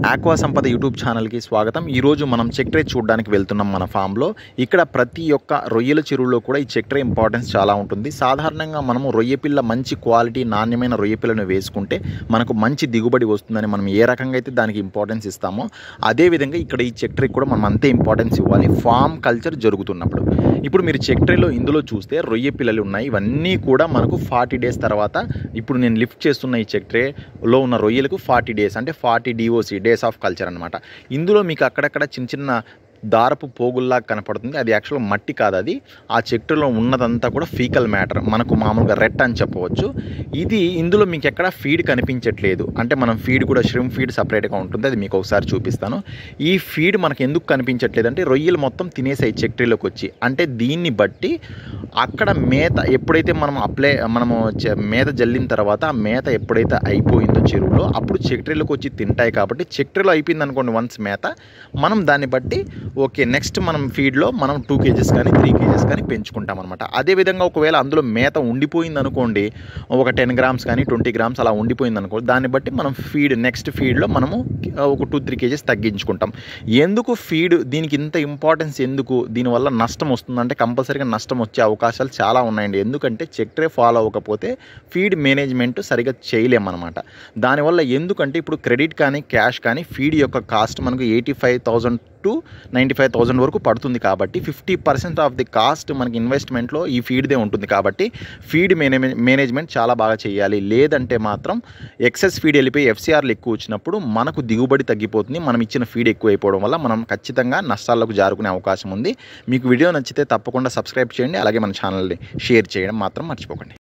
aqua సంపద YouTube ఛానల్కి స్వాగతం ఈరోజు మనం చక్రే చూడడానికి వెళ్తున్నాం మన ఫామ్లో ఇక్కడ ప్రతి ఒక్క రొయ్యల చెరువులో కూడా ఈ చక్రే ఇంపార్టెన్స్ చాలా ఉంటుంది సాధారణంగా మనము రొయ్య పిల్ల మంచి క్వాలిటీ నాణ్యమైన రొయ్య పిల్లను వేసుకుంటే మనకు మంచి దిగుబడి వస్తుందని మనం ఏ రకంగా అయితే దానికి ఇంపార్టెన్స్ ఇస్తామో అదేవిధంగా ఇక్కడ ఈ చక్రేకి కూడా మనం అంతే ఇంపార్టెన్స్ ఇవ్వాలి ఫామ్ కల్చర్ జరుగుతున్నప్పుడు ఇప్పుడు మీరు చక్రేలో ఇందులో చూస్తే రొయ్య పిల్లలు ఉన్నాయి ఇవన్నీ కూడా మనకు ఫార్టీ డేస్ తర్వాత ఇప్పుడు నేను లిఫ్ట్ చేస్తున్న ఈ చక్రేలో ఉన్న రొయ్యలకు ఫార్టీ డేస్ అంటే forty DOC days of culture అనమాట ఇందులో మీకు అక్కడక్కడ చిన్న చిన్న దారపు పోగుల్లా కనపడుతుంది అది యాక్చువల్గా మట్టి కాదు అది ఆ చెట్టులో ఉన్నదంతా కూడా ఫీకల్ మ్యాటర్ మనకు మామూలుగా రెట్ అని చెప్పవచ్చు ఇది ఇందులో మీకు ఎక్కడ ఫీడ్ కనిపించట్లేదు అంటే మనం ఫీడ్ కూడా ష్రిమ్ ఫీడ్ సపరేట్గా ఉంటుంది అది మీకు ఒకసారి చూపిస్తాను ఈ ఫీడ్ మనకు ఎందుకు కనిపించట్లేదు అంటే రొయ్యలు మొత్తం తినేసాయి చెక్ట్రీలోకి వచ్చి అంటే దీన్ని బట్టి అక్కడ మేత ఎప్పుడైతే మనం అప్లై మనము చె- మేత జల్లిన తర్వాత ఆ మేత ఎప్పుడైతే అయిపోయిందో చెరువులో అప్పుడు చెక్ట్రీలోకి వచ్చి తింటాయి కాబట్టి చెక్ట్రీలో అయిపోయింది అనుకోండి వన్స్ మేత మనం దాన్ని బట్టి ఓకే నెక్స్ట్ మనం ఫీడ్లో మనం టూ కేజెస్ కానీ త్రీ కేజెస్ కానీ పెంచుకుంటాం అనమాట అదేవిధంగా ఒకవేళ అందులో మేత ఉండిపోయింది అనుకోండి ఒక టెన్ గ్రామ్స్ కానీ ట్వంటీ గ్రామ్స్ అలా ఉండిపోయింది అనుకో దాన్ని బట్టి మనం ఫీడ్ నెక్స్ట్ ఫీడ్లో మనము ఆ, ఒక టూ త్రీ కేజెస్ తగ్గించుకుంటాం ఎందుకు ఫీడ్ దీనికి ఇంత ఇంపార్టెన్స్ ఎందుకు దీనివల్ల నష్టం వస్తుందంటే కంపల్సరీగా నష్టం వచ్చే అవకాశాలు చాలా ఉన్నాయండి ఎందుకంటే చెక్ట్రే ఫాలో అవ్వకపోతే ఫీడ్ మేనేజ్మెంట్ సరిగా చేయలేమన్నమాట దానివల్ల ఎందుకంటే ఇప్పుడు క్రెడిట్ కానీ క్యాష్ కానీ ఫీడ్ యొక్క కాస్ట్ మనకు eighty five thousand to ninety five thousand వరకు పడుతుంది కాబట్టి fifty percent of the cost మనకి ఇన్వెస్ట్మెంట్లో ఈ ఫీడ్దే ఉంటుంది కాబట్టి ఫీడ్ మేనే మేనేజ్మెంట్ చాలా బాగా చేయాలి లేదంటే మాత్రం ఎక్సెస్ ఫీడ్ వెళ్ళిపోయి ఎఫ్సీఆర్లు ఎక్కువ వచ్చినప్పుడు మనకు దిగుబడి తగ్గిపోతుంది మనం ఇచ్చిన ఫీడ్ ఎక్కువ అయిపోవడం వల్ల మనం ఖచ్చితంగా నష్టాలకు జారుకునే అవకాశం ఉంది మీకు వీడియో నచ్చితే తప్పకుండా సబ్స్క్రైబ్ చేయండి అలాగే మన ఛానల్ని షేర్ చేయడం మాత్రం మర్చిపోకండి